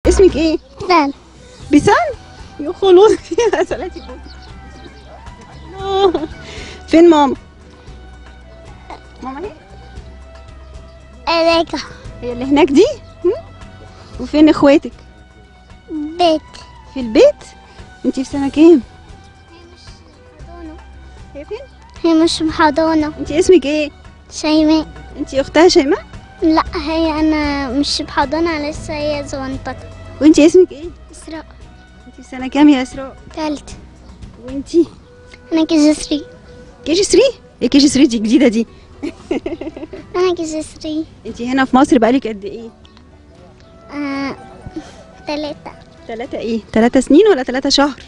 اسمك ايه فعلا بيسان يا خلاص يا سلاتي الله. فين ماما ماما هي راجع هي اللي هناك دي هم؟ وفين اخواتك بيت في البيت انتي في سنه كام هي فين هي مش بحضانة انتي اسمك ايه شيماء انتي اختها شيماء لا هي أنا مش بحضانة لسه هي زونطة وانتي اسمك ايه إسراء انتي في سنه كام يا اسراء تالت وانتي أنا كيجي ثري كي جي 3 ايه كي جي 3 دي جديده دي أنا كيجي ثري انتي هنا في مصر بقالك قد ايه آه. تلاتة ثلاثة ايه ثلاثة سنين ولا ثلاثة شهر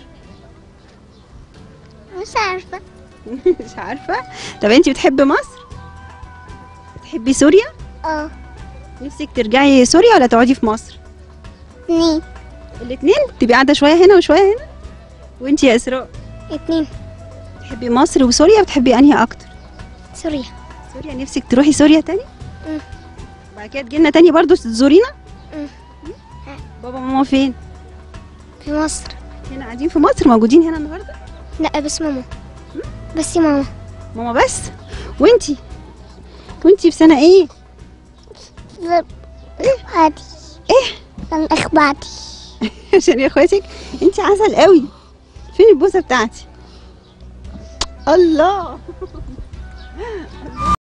مش عارفة مش عارفة طب انتي بتحبي مصر بتحبي سوريا اه نفسك ترجعي سوريا ولا تقعدي في مصر اتنين الاثنين تبقي قاعدة شوية هنا وشوية هنا وانتي يا اسراء اتنين بتحبي مصر وسوريا بتحبي انهي اكتر سوريا سوريا نفسك تروحي سوريا تاني مم. بعد كده تجيلنا تاني برضو تزورينا مم. بابا وماما فين في مصر هنا قاعدين في مصر موجودين هنا النهارده لا بس ماما بس ماما ماما بس وانتي وانتي في سنة ايه عادي ايه الأخباتي عشان يا اخواتك انتي عسل قوي فين البوسه بتاعتي الله